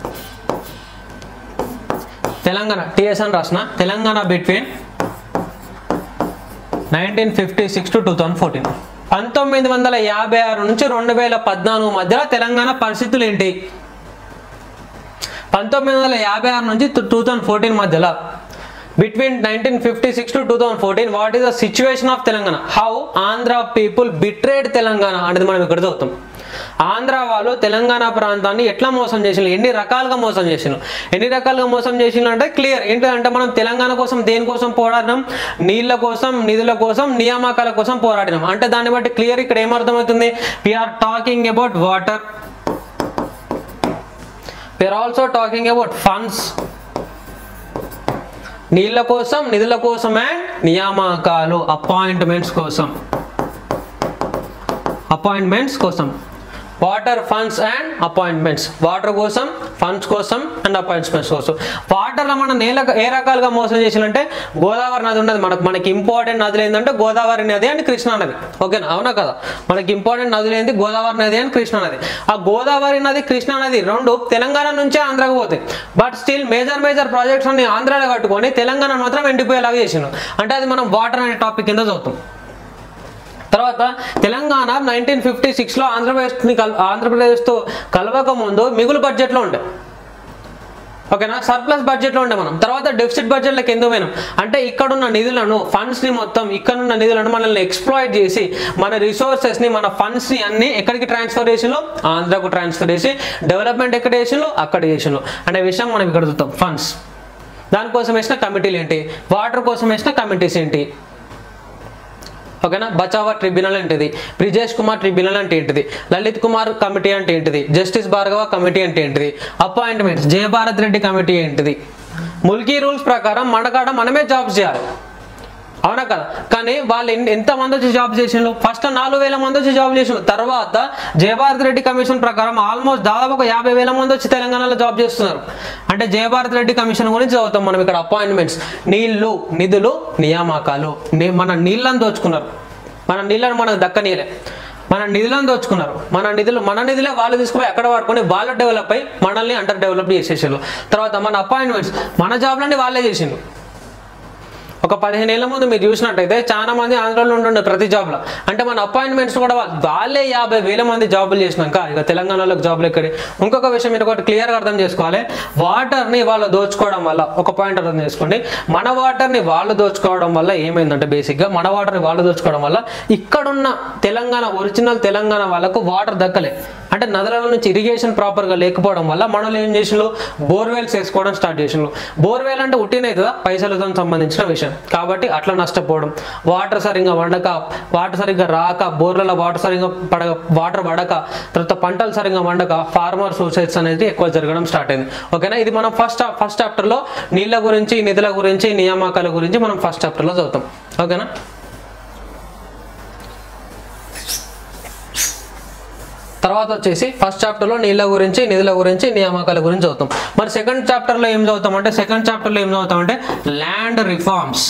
తెలంగాణ టిఎస్ అని రాసిన Telangana between nineteen fifty six to two thousand fourteen పంతొమ్మిది వందల యాభై ఆరు నుంచి రెండు వేల పద్నాలుగు మధ్యలో తెలంగాణ పరిస్థితులు ఏంటి పంతొమ్మిది వందల యాభై ఆరు నుంచి టూ థౌజండ్ ఫోర్టీన్ మధ్యలో between nineteen fifty six to two thousand fourteen what is the situation of Telangana how Andhra people betrayed Telangana అనేది మనం ఇక్కడ చదువుతాం ఆంధ్ర వాళ్ళు తెలంగాణ ప్రాంతాన్ని ఎట్లా మోసం చేసిండ్రు ఎన్ని రకాలుగా మోసం చేసిండ్రు ఎన్ని రకాలుగా మోసం చేసిండ్రు అంటే క్లియర్ ఏంటంటే మనం తెలంగాణ కోసం దేనికోసం పోరాడినాం నీళ్ళ కోసం నిధుల కోసం నియామకాల కోసం పోరాడినాం అంటే దాన్ని బట్టి క్లియర్ ఇక్కడ ఏమర్థమవుతుంది we are talking about water we are also talking about funds నీళ్ళ కోసం నిధుల కోసం అండ్ నియామకాలు అపాయింట్మెంట్స్ కోసం అపాయింట్మెంట్స్ కోసం water funds and appointments water కోసం ఫండ్స్ కోసం అండ్ అపాయింట్మెంట్స్ కోసం వాటర్లో మన నేల ఏ రకాలుగా మోసం చేసినంటే గోదావరి నది ఉన్నది మనకు మనకి ఇంపార్టెంట్ నదులు ఏంటంటే గోదావరి నది అండ్ కృష్ణా నది ఓకేనా అవునా కదా మనకి ఇంపార్టెంట్ నదులు ఏంటి గోదావరి నది అండ్ కృష్ణా నది ఆ గోదావరి నది కృష్ణా నది రెండు తెలంగాణ నుంచే ఆంధ్రాకు పోతాయి but still major major projects అన్ని ఆంధ్రాలో కట్టుకొని తెలంగాణ మాత్రం ఎండిపోయేలాగా చేసిండు అంటే అది మనం వాటర్ అనే టాపిక్ కింద చదువుతాం తర్వాత తెలంగాణ నైన్టీన్ ఫిఫ్టీ సిక్స్లో ఆంధ్రప్రదేశ్ని కల్ ఆంధ్రప్రదేశ్తో కలవక ముందు మిగులు బడ్జెట్లో ఉండే ఓకేనా సర్ప్లస్ బడ్జెట్లో ఉండే మనం తర్వాత డెఫిసిట్ బడ్జెట్లోకి ఎందుకు పోయినాం అంటే ఇక్కడున్న నిధులను ఫండ్స్ని మొత్తం ఇక్కడున్న నిధులను మనల్ని ఎక్స్ప్లాయిట్ చేసి మన రిసోర్సెస్ని మన ఫండ్స్ని అన్ని ఎక్కడికి ట్రాన్స్ఫర్ చేసిలో ఆంధ్రాకు ట్రాన్స్ఫర్ చేసి డెవలప్మెంట్ ఎక్కడ చేసిలో అక్కడ చేసిలో అనే విషయం మనం ఇక్కడ చూద్దాం ఫండ్స్ దానికోసం వేసిన కమిటీలు ఏంటి వాటర్ కోసం వేసిన కమిటీస్ ఏంటి ఓకేనా బచావా ట్రిబ్యునల్ ఏంటిది బ్రిజేష్ కుమార్ ట్రిబ్యునల్ అంటే ఏంటిది లలిత్ కుమార్ కమిటీ అంటే ఏంటిది జస్టిస్ భార్గవ కమిటీ అంటే ఏంటిది అపాయింట్మెంట్స్ జయభారత్ రెడ్డి కమిటీ ఏంటిది ముల్కీ రూల్స్ ప్రకారం మనకాడ మనమే జాబ్స్ చేయాలి అవునా కదా కానీ వాళ్ళు ఎన్ని- ఎంత మంది వచ్చి జాబ్ చేసిండ్రు ఫస్ట్ నాలుగు వేల మంది వచ్చి జాబ్ చేసిండ్రు తర్వాత జయభారత్ రెడ్డి కమిషన్ ప్రకారం ఆల్మోస్ట్ దాదాపు ఒక యాభై వేల మంది వచ్చి తెలంగాణలో జాబ్ చేస్తున్నారు అంటే జయభారత్ రెడ్డి కమిషన్ గురించి చదువుతాం మనం ఇక్కడ అపాయింట్మెంట్స్ నీళ్లు నిధులు నియామకాలు ని- మన నీళ్ళని దోచుకున్నారు మన నీళ్ళని మనకు దక్కనీయలే మన నిధులను దోచుకున్నారు మన నిధులు మన నిధులే వాళ్ళు తీసుకుపోయి ఎక్కడ వాడుకొని వాళ్ళు డెవలప్ అయ్యి మనల్ని అండర్ డెవలప్ చేసేసారు తర్వాత మన అపాయింట్మెంట్స్ మన జాబ్లన్నీ వాళ్ళే చేసిండ్రు ఒక పదిహేను ఏళ్ళ ముందు మీరు చూసినట్టయితే చాలా మంది ఆంధ్రాలో ఉంటుండే ప్రతి జాబ్లో అంటే మన అపాయింట్మెంట్స్ కూడా వాళ్ళు వాళ్ళే యాభై వేల మంది జాబులు చేసినాక ఇక తెలంగాణలోకి జాబులు ఎక్కడి ఇంకొక విషయం మీరు ఒకటి క్లియర్గా అర్థం చేసుకోవాలి వాటర్ని వాళ్ళు దోచుకోవడం వల్ల ఒక పాయింట్ అర్థం చేసుకోండి మన వాటర్ని వాళ్ళు దోచుకోవడం వల్ల ఏమైందంటే బేసిక్గా మన వాటర్ని వాళ్ళు దోచుకోవడం వల్ల ఇక్కడున్న తెలంగాణ ఒరిజినల్ తెలంగాణ వాళ్ళకు వాటర్ దక్కలే అంటే నదుల నుంచి ఇరిగేషన్ ప్రాపర్గా లేకపోవడం వల్ల మనల్ని ఏం చేసిండ్రు బోర్వెల్స్ వేసుకోవడం స్టార్ట్ చేసిండ్రు బోర్వెల్ అంటే ఉట్టినే కదా పైసలతో సంబంధించిన విషయం కాబట్టి అట్లా నష్టపోవడం వాటర్ సరిగ్గా వండక వాటర్ సరిగ్గా రాక బోర్లలో వాటర్ సరిగ్గా పడక వాటర్ పడక తర్వాత పంటలు సరిగ్గా వండక ఫార్మర్ సూసైడ్స్ అనేది ఎక్కువ జరగడం స్టార్ట్ అయింది ఓకేనా ఇది మనం ఫస్ట్ ఫస్ట్ చాప్టర్లో నీళ్ళ గురించి నిధుల గురించి నియామకాల గురించి మనం ఫస్ట్ చాప్టర్లో చదువుతాం ఓకేనా తర్వాత వచ్చేసి ఫస్ట్ చాప్టర్లో నీళ్ళ గురించి నిధుల గురించి నియామకాల గురించి చదువుతాం మరి సెకండ్ చాప్టర్లో ఏం చదువుతాం అంటే సెకండ్ చాప్టర్లో ఏం చదువుతాం అంటే ల్యాండ్ రిఫార్మ్స్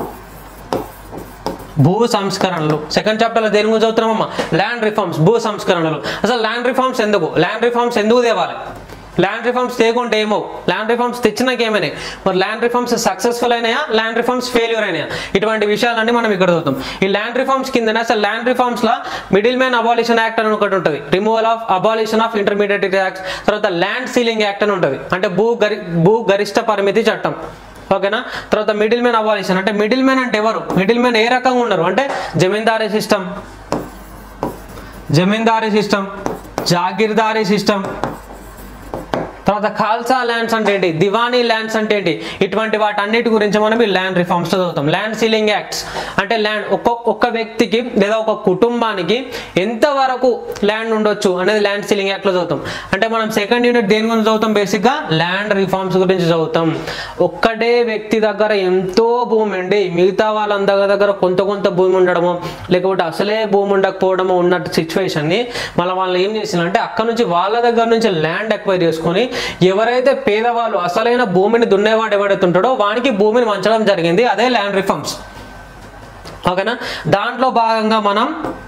భూ సంస్కరణలు సెకండ్ చాప్టర్లో దేని గురించి చదువుతున్నామమ్మా ల్యాండ్ రిఫార్మ్స్ భూ సంస్కరణలు అసలు ల్యాండ్ రిఫార్మ్స్ ఎందుకు ల్యాండ్ రిఫార్మ్స్ ఎందుకు తేవాలి ల్యాండ్ రిఫార్మ్స్ తేకుంటే ఏమో ల్యాండ్ రిఫార్మ్స్ తెచ్చినాక ఏమైనాయి మరి ల్యాండ్ రిఫార్మ్స్ సక్సెస్ఫుల్ అయినాయా ల్యాండ్ రిఫార్మ్స్ ఫెయిల్యూర్ అయినాయా ఇటువంటి విషయాలన్నీ మనం ఇక్కడ చదువుతాం ఈ ల్యాండ్ రిఫార్మ్స్ కింద అసలు ల్యాండ్ రిఫార్మ్స్ లో మిడిల్ మ్యాన్ అబాలిషన్ యాక్ట్ అని ఒకటి ఉంటుంది removal of abolition of intermediate acts తర్వాత ల్యాండ్ సీలింగ్ యాక్ట్ అని ఉంటుంది అంటే భూ గరి భూ గరిష్ట పరిమితి చట్టం ఓకేనా తర్వాత మిడిల్ మ్యాన్ అబాలిషన్ అంటే మిడిల్ మ్యాన్ అంటే ఎవరు మిడిల్ మ్యాన్ ఏ రకంగా ఉన్నారు అంటే zamindari system zamindari system jagirdari system తర్వాత ఖాల్సా ల్యాండ్స్ అంటే ఏంటి దివానీ ల్యాండ్స్ అంటే ఏంటి ఇటువంటి వాటన్నిటి గురించి మనం ఈ ల్యాండ్ రిఫార్మ్స్ చదువుతాం ల్యాండ్ సీలింగ్ యాక్ట్స్ అంటే ల్యాండ్ ఒక్క ఒక్క వ్యక్తికి లేదా ఒక కుటుంబానికి ఎంత వరకు ల్యాండ్ ఉండొచ్చు అనేది ల్యాండ్ సీలింగ్ యాక్ట్ లో చదువుతాం అంటే మనం సెకండ్ యూనిట్ దేని గురించి చదువుతాం బేసిక్ గా ల్యాండ్ రిఫార్మ్స్ గురించి చదువుతాం ఒక్కడే వ్యక్తి దగ్గర ఎంతో భూమి ఉండి మిగతా వాళ్ళందరి దగ్గర కొంత కొంత భూమి ఉండడము లేకపోతే అసలే భూమి ఉండకపోవడము ఉన్నట్టు సిచ్యువేషన్ ని మళ్ళీ వాళ్ళు ఏం చేసిందంటే అక్కడ నుంచి వాళ్ళ దగ్గర నుంచి ల్యాండ్ ఎక్వైర్ చేసుకొని ఎవరైతే పేదవాళ్ళు అసలైన భూమిని దున్నేవాడు ఎవడైతే ఉంటాడో వానికి భూమిని వంచడం జరిగింది అదే ల్యాండ్ రిఫార్మ్స్ ఓకేనా దాంట్లో భాగంగా మనం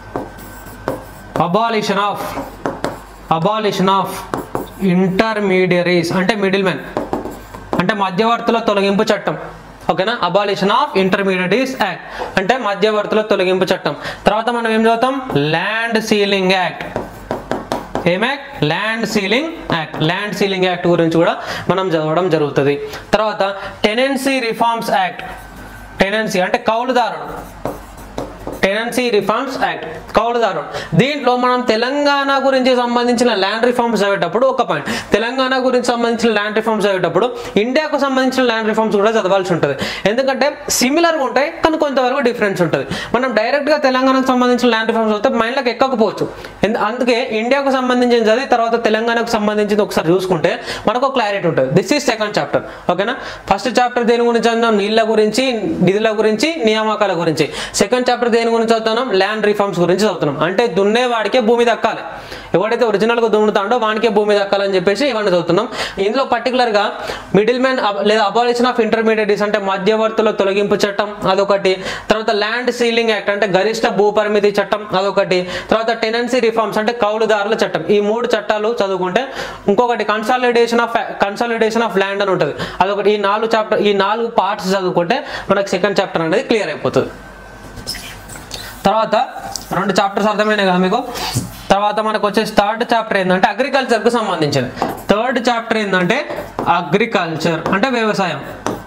abolition of abolition of intermediaries అంటే మిడిల్ మ్యాన్ అంటే మధ్యవర్తుల తొలగింపు చట్టం ఓకేనా అబాలిషన్ ఆఫ్ ఇంటర్మీడియటీస్ యాక్ట్ అంటే మధ్యవర్తుల తొలగింపు చట్టం తర్వాత మనం ఏం చదువుతాం ల్యాండ్ సీలింగ్ యాక్ట్ ఏం act land ceiling act land ceiling act గురించి కూడా మనం చదవడం జరుగుతుంది తర్వాత టెనెన్సీ రిఫార్మ్స్ యాక్ట్ టెనెన్సీ అంటే కౌలుదారుడు టెనెన్సీ రిఫార్మ్స్ యాక్ట్ కౌలుదారుడు దీంట్లో మనం తెలంగాణ గురించి సంబంధించిన ల్యాండ్ రిఫార్మ్స్ చదివేటప్పుడు ఒక పాయింట్ తెలంగాణ గురించి సంబంధించిన ల్యాండ్ రిఫార్మ్స్ చదివేటప్పుడు ఇండియాకు సంబంధించిన ల్యాండ్ రిఫార్మ్స్ కూడా చదవాల్సి ఉంటుంది ఎందుకంటే సిమిలర్గా ఉంటాయి కానీ కొంతవరకు డిఫరెన్స్ ఉంటుంది మనం డైరెక్ట్గా తెలంగాణకు సంబంధించిన ల్యాండ్ రిఫార్మ్స్ చదివితే మైండ్లోకి ఎక్కకపోవచ్చు ఎందు- అందుకే ఇండియాకు సంబంధించిన చదివి తర్వాత తెలంగాణకు సంబంధించింది ఒకసారి చూసుకుంటే మనకు క్లారిటీ ఉంటుంది దిస్ ఈజ్ సెకండ్ చాప్టర్ ఓకేనా ఫస్ట్ చాప్టర్ దేని గురించి చదివాం నీళ్ళ గురించి నిధుల గురించి నియామకాల గురించి సెకండ్ చాప్టర్ దేని గురించి చదువుతున్నాం ల్యాండ్ రిఫార్మ్స్ గురించి చదువుతున్నాం అంటే దున్నేవాడికే భూమి దక్కాలి ఎవడైతే ఒరిజినల్గా దున్నుతాడో వానికే భూమి దక్కాలని చెప్పేసి ఇవన్నీ చదువుతున్నాం ఇందులో పర్టికులర్గా మిడిల్ మ్యాన్ లేదా అబాలిషన్ ఆఫ్ ఇంటర్మీడియట్స్ అంటే మధ్యవర్తుల తొలగింపు చట్టం అదొకటి తర్వాత ల్యాండ్ సీలింగ్ యాక్ట్ అంటే గరిష్ట భూ పరిమితి చట్టం అదొకటి తర్వాత టెనెన్సీ రిఫార్మ్స్ అంటే కౌలుదారుల చట్టం ఈ మూడు చట్టాలు చదువుకుంటే ఇంకొకటి consolidation of consolidation of land అని ఉంటుంది అదొకటి ఈ నాలుగు చాప్టర్ ఈ నాలుగు పార్ట్స్ చదువుకుంటే మనకు సెకండ్ చాప్టర్ అనేది క్లియర్ అయిపోతుంది తర్వాత రెండు చాప్టర్స్ అర్థమైనాయి కదా మీకు తర్వాత మనకు వచ్చేసి థర్డ్ చాప్టర్ ఏంటంటే అగ్రికల్చర్కు సంబంధించింది థర్డ్ చాప్టర్ ఏంటంటే అగ్రికల్చర్ అంటే వ్యవసాయం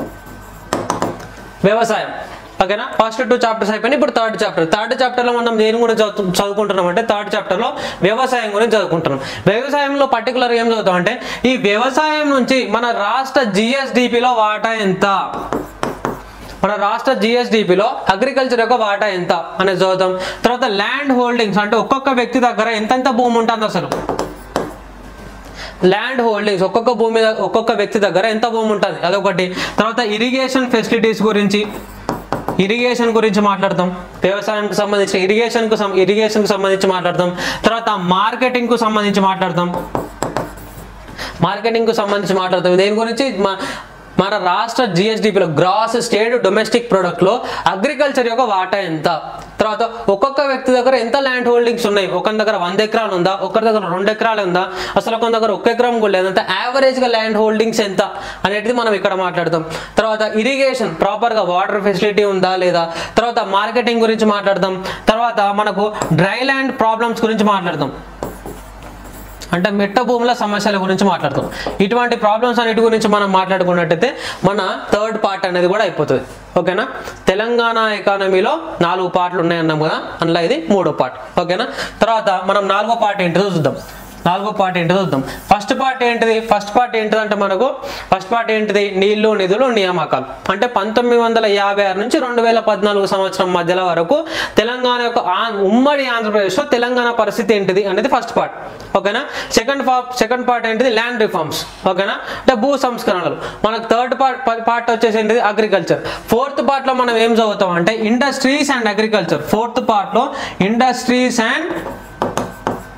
వ్యవసాయం ఓకేనా ఫస్ట్ టూ చాప్టర్స్ అయిపోయినాయి ఇప్పుడు థర్డ్ చాప్టర్ థర్డ్ చాప్టర్లో మనం దేని గురించి చదువు చదువుకుంటున్నాం అంటే థర్డ్ చాప్టర్లో వ్యవసాయం గురించి చదువుకుంటున్నాం వ్యవసాయంలో పర్టికులర్ ఏం చదువుతాం అంటే ఈ వ్యవసాయం నుంచి మన రాష్ట్ర జిఎస్డిపిలో వాటా ఎంత మన రాష్ట్ర జిఎస్డిపిలో అగ్రికల్చర్ యొక్క వాటా ఎంత అనేది చదువుతాం తర్వాత ల్యాండ్ హోల్డింగ్స్ అంటే ఒక్కొక్క వ్యక్తి దగ్గర ఎంతెంత భూమి ఉంటుంది అసలు ల్యాండ్ హోల్డింగ్స్ ఒక్కొక్క భూమి మీద ఒక్కొక్క వ్యక్తి దగ్గర ఎంత భూమి ఉంటుంది అదొకటి తర్వాత ఇరిగేషన్ ఫెసిలిటీస్ గురించి ఇరిగేషన్ గురించి మాట్లాడతాం వ్యవసాయానికి సంబంధించి ఇరిగేషన్కు సం ఇరిగేషన్కు సంబంధించి మాట్లాడతాం తర్వాత మార్కెటింగ్కు సంబంధించి మాట్లాడతాం మార్కెటింగ్కు సంబంధించి మాట్లాడతాం దేని గురించి మ- మన రాష్ట్ర జిఎస్డిపిలో గ్రాస్ స్టేట్ డొమెస్టిక్ ప్రొడక్ట్లో అగ్రికల్చర్ యొక్క వాటా ఎంత తర్వాత ఒక్కొక్క వ్యక్తి దగ్గర ఎంత ల్యాండ్ హోల్డింగ్స్ ఉన్నాయి ఒకరి దగ్గర వంద ఎకరాలు ఉందా ఒకరి దగ్గర రెండు ఎకరాలు ఉందా అసలు ఒక దగ్గర ఒక్క ఎకరం కూడా లేదంటే యావరేజ్గా ల్యాండ్ హోల్డింగ్స్ ఎంత అనేది మనం ఇక్కడ మాట్లాడతాం తర్వాత ఇరిగేషన్ ప్రాపర్గా వాటర్ ఫెసిలిటీ ఉందా లేదా తర్వాత మార్కెటింగ్ గురించి మాట్లాడతాం తర్వాత మనకు డ్రై ల్యాండ్ ప్రాబ్లమ్స్ గురించి మాట్లాడతాం అంటే మెట్ట భూముల సమస్యల గురించి మాట్లాడతాం ఇటువంటి ప్రాబ్లమ్స్ అన్నిటి గురించి మనం మాట్లాడుకున్నట్టయితే మన థర్డ్ పార్ట్ అనేది కూడా అయిపోతుంది ఓకేనా తెలంగాణ ఎకానమీలో నాలుగు పార్ట్లు ఉన్నాయన్నాం కదా అందులో ఇది మూడో పార్ట్ ఓకేనా తర్వాత మనం నాలుగో పార్ట్ ఏంటిదో చూద్దాం నాలుగో పార్ట్ ఏంటిదో చూద్దాం ఫస్ట్ పార్ట్ ఏంటిది ఫస్ట్ పార్ట్ ఏంటిది అంటే మనకు ఫస్ట్ పార్ట్ ఏంటిది నీళ్లు నిధులు నియామకాలు అంటే పంతొమ్మిది వందల యాభై ఆరు నుంచి రెండు వేల పద్నాలుగు సంవత్సరం మధ్యలో వరకు తెలంగాణ యొక్క ఆ- ఉమ్మడి ఆంధ్రప్రదేశ్లో తెలంగాణ పరిస్థితి ఏంటిది అనేది ఫస్ట్ పార్ట్ ఓకేనా సెకండ్ సెకండ్ పార్ట్ ఏంటిది ల్యాండ్ రిఫార్మ్స్ ఓకేనా అంటే భూ సంస్కరణలు మనకు థర్డ్ పార్ట్ పార్ట్ వచ్చేసి ఏంటిది అగ్రికల్చర్ ఫోర్త్ పార్ట్ లో మనం ఏం చదువుతాం అంటే industries and agriculture fourth part లో ఇండస్ట్రీస్ అండ్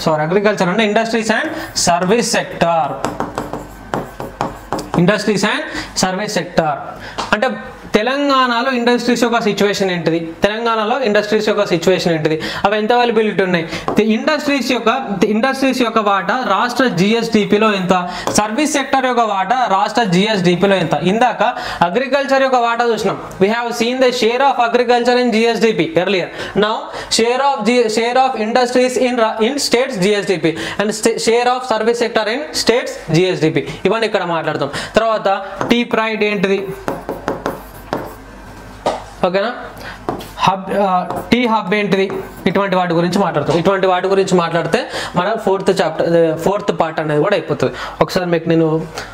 సారీ అగ్రికల్చర్ అంటే industries and service sector industries and service sector అంటే తెలంగాణలో ఇండస్ట్రీస్ యొక్క సిచ్యువేషన్ ఏంటిది తెలంగాణలో ఇండస్ట్రీస్ యొక్క సిచ్యువేషన్ ఏంటిది అవి ఎంత అవైలబిలిటీ ఉన్నాయి ఇండస్ట్రీస్ యొక్క ఇండస్ట్రీస్ యొక్క వాటా రాష్ట్ర జిఎస్డిపిలో ఎంత సర్వీస్ సెక్టర్ యొక్క వాటా రాష్ట్ర జిఎస్డిపిలో ఎంత ఇందాక అగ్రికల్చర్ యొక్క వాటా చూసినాం we have seen the share of agriculture in GSDP earlier now share of G share of industries in in states GSDP and share of service sector in states GSDP ఇవన్నీ ఇక్కడ మాట్లాడతాం తర్వాత టీ ప్రైడ్ ఏంటిది ఓకేనా hub tea hub ఏంటిది ఇటువంటి వాటి గురించి మాట్లాడతాం ఇటువంటి వాటి గురించి మాట్లాడితే మన ఫోర్త్ చాప్టర్ ఫోర్త్ పార్ట్ అనేది కూడా అయిపోతుంది ఒకసారి మీకు నేను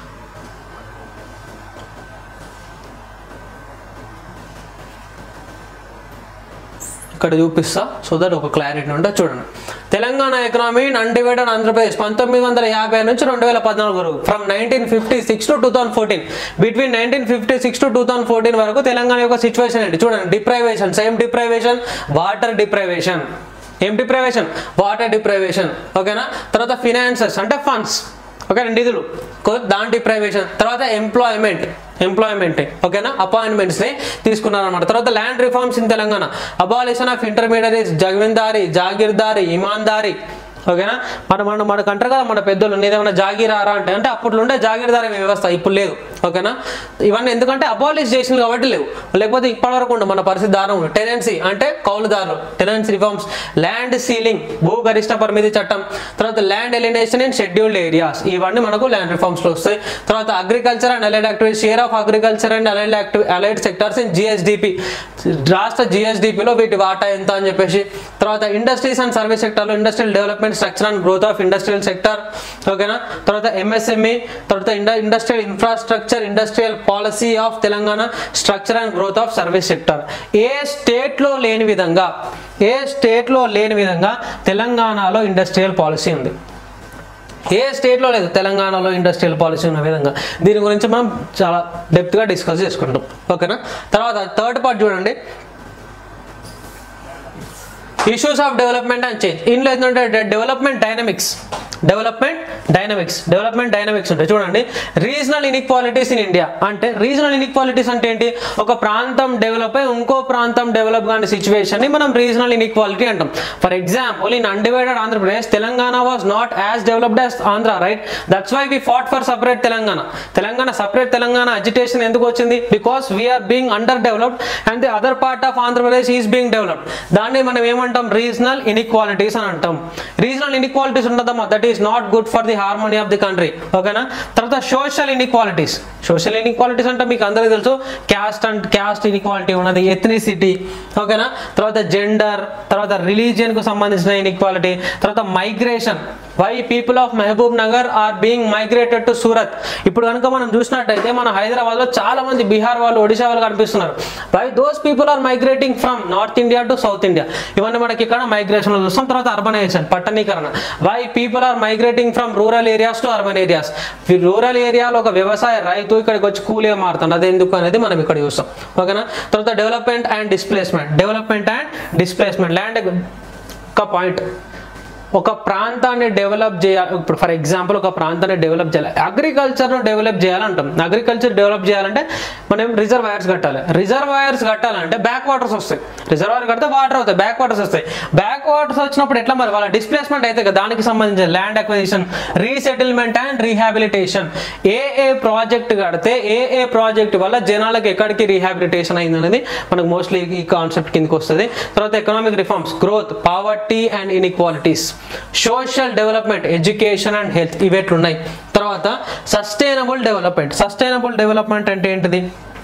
ఇక్కడ చూపిస్తా సో దట్ ఒక క్లారిటీ ఉంటే చూడండి తెలంగాణ ఎకనామీ అన్డివైడెడ్ ఆంధ్రప్రదేశ్ పంతొమ్మిది వందల యాభై నుంచి రెండు వేల పద్నాలుగు వరకు from nineteen fifty six to two thousand fourteen between nineteen fifty six to two thousand fourteen వరకు తెలంగాణ యొక్క సిచ్యువేషన్ ఏంటి చూడండి deprivation same deprivation water deprivation ఏం డిప్రైవేషన్ వాటర్ డిప్రైవేషన్ ఓకేనా తర్వాత ఫినాన్సెస్ అంటే ఫండ్స్ ఓకే నిధులు కొ- దాని డిప్రైవేషన్ తర్వాత ఎంప్లాయ్మెంట్ ఎంప్లాయ్మెంట్ ఓకేనా అపాయింట్మెంట్స్ని తీసుకున్నారన్నమాట తర్వాత land reforms in Telangana abolition of intermediaries జగవిందారి జాగీర్దారి ఇమాన్దారి ఓకేనా మన మన మనకు అంటారు కదా మన పెద్దలు నీదేమన్నా జాగీరారా అంటే అంటే అప్పట్లో ఉండే జాగీర్దారి వ్యవస్థ ఇప్పుడు లేదు ఓకేనా ఇవన్నీ ఎందుకంటే అబాలిష్ చేసింది కాబట్టి లేవు లేకపోతే ఇప్పటివరకు ఉండు మన పరిస్థితి దారుణం ఉంది టెనెన్సీ అంటే కౌలుదారులు టెనెన్సీ రిఫార్మ్స్ ల్యాండ్ సీలింగ్ భూ గరిష్ట పరిమితి చట్టం తర్వాత land alienation in scheduled areas ఇవన్నీ మనకు ల్యాండ్ రిఫార్మ్స్ లో వస్తాయి తర్వాత agriculture and allied activities share of agriculture and allied active allied sectors in GSDP రాష్ట్ర జిఎస్డిపిలో వీటి వాటా ఎంత అని చెప్పేసి తర్వాత ఇండస్ట్రీస్ అండ్ సర్వీస్ సెక్టర్లో industrial development structure and growth of industrial sector ఓకేనా తర్వాత ఎంఎస్ఎంఈ తర్వాత industrial infrastructure industrial policy of Telangana structure and growth of service sector ఏ స్టేట్లో లేని విధంగా ఏ స్టేట్లో లేని విధంగా తెలంగాణలో ఇండస్ట్రియల్ పాలసీ ఉంది ఏ స్టేట్లో లేదు తెలంగాణలో ఇండస్ట్రియల్ పాలసీ ఉన్న విధంగా దీని గురించి మనం చాలా డెప్త్గా డిస్కస్ చేసుకుంటాం ఓకేనా తర్వాత థర్డ్ పార్ట్ చూడండి issues of development and change ఇందులో ఏంటంటే development dynamics development dynamics development dynamics ఉంటాయి చూడండి రీజనల్ ఇన్ఈక్వాలిటీస్ ఇన్ ఇండియా అంటే రీజనల్ ఇన్ఈక్వాలిటీస్ అంటే ఏంటి ఒక ప్రాంతం డెవలప్ అయి ఇంకో ప్రాంతం డెవలప్ కాని సిచ్యువేషన్ ని మనం రీజనల్ ఇన్ఈక్వాలిటీ అంటాం for example in undivided Andhra Pradesh Telangana was not as developed as Andhra right that's why we fought for separate Telangana Telangana separate Telangana agitation ఎందుకు వచ్చింది because we are being under developed and the other part of Andhra Pradesh is being developed దాన్ని మనం ఏమంటాం regional inequalities అని అంటాం regional inequalities ఉండదమ్మా that is not good for the harmony of the country ఓకేనా తర్వాత సోషల్ ఇన్ఈక్వాలిటీస్ సోషల్ ఇన్ఈక్వాలిటీస్ అంటే మీకు అందరికీ తెలుసు క్యాస్ట్ అండ్ క్యాస్ట్ ఇన్ఈక్వాలిటీ ఉన్నది ఎథ్నిసిటీ ఓకేనా తర్వాత జెండర్ తర్వాత రిలీజియన్ కు సంబంధించిన ఇన్ఈక్వాలిటీ తర్వాత migration why people of Mahabubnagar are being migrated to Surat ఇప్పుడు కనుక మనం చూసినట్టయితే మన హైదరాబాద్ లో చాలా మంది బీహార్ వాళ్ళు ఒడిశా వాళ్ళు కనిపిస్తున్నారు why those people are migrating from north India to south India ఇవన్నీ మనకి ఇక్కడ మైగ్రేషన్ లో చూస్తాం తర్వాత అర్బనైజేషన్ పట్టణీకరణ why people are migrating from rural areas to urban areas rural ఏరియాలో ఒక వ్యవసాయ రైతు ఇక్కడికి వచ్చి కూలీగా మారుతాడు అది ఎందుకు అనేది మనం ఇక్కడ చూస్తాం ఓకేనా తర్వాత development and displacement development and displacement land ఒక పాయింట్ ఒక ప్రాంతాన్ని డెవలప్ చేయాలి ఇప్పుడు ఫర్ ఎగ్జాంపుల్ ఒక ప్రాంతాన్ని డెవలప్ చేయాలి అగ్రికల్చర్ను డెవలప్ చేయాలంటాం అగ్రికల్చర్ డెవలప్ చేయాలంటే మనం రిజర్వాయర్స్ కట్టాలి రిజర్వాయర్స్ కట్టాలంటే బ్యాక్ వాటర్స్ వస్తాయి రిజర్వాయర్ కడితే వాటర్ అవుతాయి బ్యాక్ వాటర్స్ వస్తాయి బ్యాక్ వాటర్స్ వచ్చినప్పుడు ఎట్లా మరి వాళ్ళ డిస్ప్లేస్మెంట్ అయితే కదా దానికి సంబంధించిన land acquisition resettlement and rehabilitation ఏ ఏ ప్రాజెక్ట్ కడితే ఏ ఏ ప్రాజెక్ట్ వల్ల జనాలకు ఎక్కడికి రీహాబిలిటేషన్ అయింది అనేది మనకు మోస్ట్లీ ఈ కాన్సెప్ట్ కిందకి వస్తుంది తర్వాత economic reforms growth poverty and inequalities social development education and health ఇవి ఎట్లున్నాయి తర్వాత సస్టైనబుల్ డెవలప్మెంట్ సస్టైనబుల్ డెవలప్మెంట్ అంటే ఏంటిది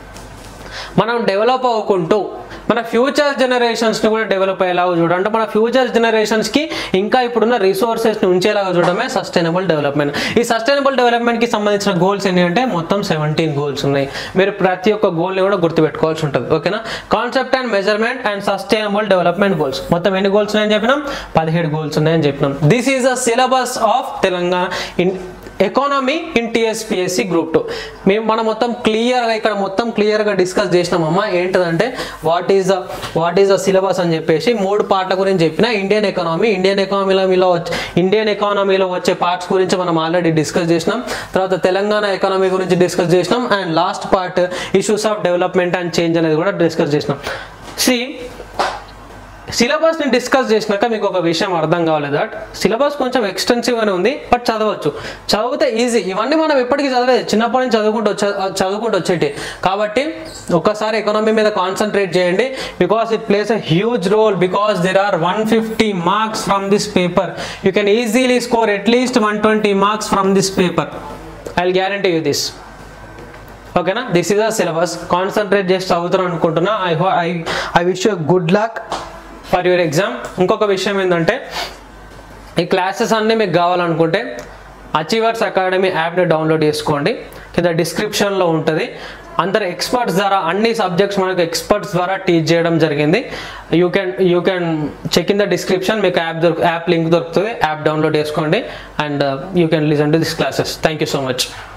మనం డెవలప్ అవ్వకుంటూ మన ఫ్యూచర్ జనరేషన్స్ని కూడా డెవలప్ అయ్యేలాగా చూడడం అంటే మన ఫ్యూచర్ జనరేషన్స్కి ఇంకా ఇప్పుడున్న రిసోర్సెస్ని ఉంచేలాగా చూడడమే సస్టైనబుల్ డెవలప్మెంట్ ఈ సస్టైనబుల్ డెవలప్మెంట్కి సంబంధించిన గోల్స్ ఎన్ని అంటే మొత్తం సెవెంటీన్ గోల్స్ ఉన్నాయి మీరు ప్రతి ఒక్క గోల్ని కూడా గుర్తుపెట్టుకోవాల్సి ఉంటుంది ఓకేనా concept and measurement and sustainable development goals మొత్తం ఎన్ని గోల్స్ ఉన్నాయని చెప్పినాం పదిహేడు గోల్స్ ఉన్నాయని చెప్పినాం this is the syllabus of Telangana in economy in TSPSC group two మేము మనం మొత్తం క్లియర్గా ఇక్కడ మొత్తం క్లియర్గా డిస్కస్ చేసినామమ్మా ఏంటిదంటే what is the what is the syllabus అని చెప్పేసి మూడు పార్ట్ల గురించి చెప్పిన ఇండియన్ ఎకానమీ ఇండియన్ ఎకానమీలో మీలో వచ్చే ఇండియన్ ఎకానమీలో వచ్చే పార్ట్స్ గురించి మనం ఆల్రెడీ డిస్కస్ చేసినాం తర్వాత తెలంగాణ ఎకానమీ గురించి డిస్కస్ చేసినాం and last part issues of development and change అనేది కూడా డిస్కస్ చేసినాం సి సిలబస్ని డిస్కస్ చేసినాక మీకు ఒక విషయం అర్థం కావాలి దట్ సిలబస్ కొంచెం ఎక్స్టెన్సివ్ అని ఉంది బట్ చదవచ్చు చదివితే ఈజీ ఇవన్నీ మనం ఎప్పటికీ చదివేది చిన్నప్పటి నుంచి చదువుకుంటూ వచ్చే చదువుకుంటూ వచ్చేటి కాబట్టి ఒకసారి ఎకనామీ మీద కాన్సన్ట్రేట్ చేయండి because it plays a huge role because there are one fifty marks from this paper you can easily score at least one twenty marks from this paper I will guarantee you this ఓకేనా this is the syllabus concentrate చేసి చదువుతాను అనుకుంటున్నా I hope I I wish you good luck for your exam ఇంకొక విషయం ఏంటంటే ఈ classes అన్నీ మీకు కావాలనుకుంటే అచీవర్స్ అకాడమీ యాప్ని డౌన్లోడ్ చేసుకోండి కింద డిస్క్రిప్షన్లో ఉంటుంది అందరు ఎక్స్పర్ట్స్ ద్వారా అన్ని సబ్జెక్ట్స్ మనకు ఎక్స్పర్ట్స్ ద్వారా టీచ్ చేయడం జరిగింది you can you can check in the description మీకు యాప్ దొరుకు యాప్ లింక్ దొరుకుతుంది యాప్ డౌన్లోడ్ చేసుకోండి and you can listen to this classes thank you so much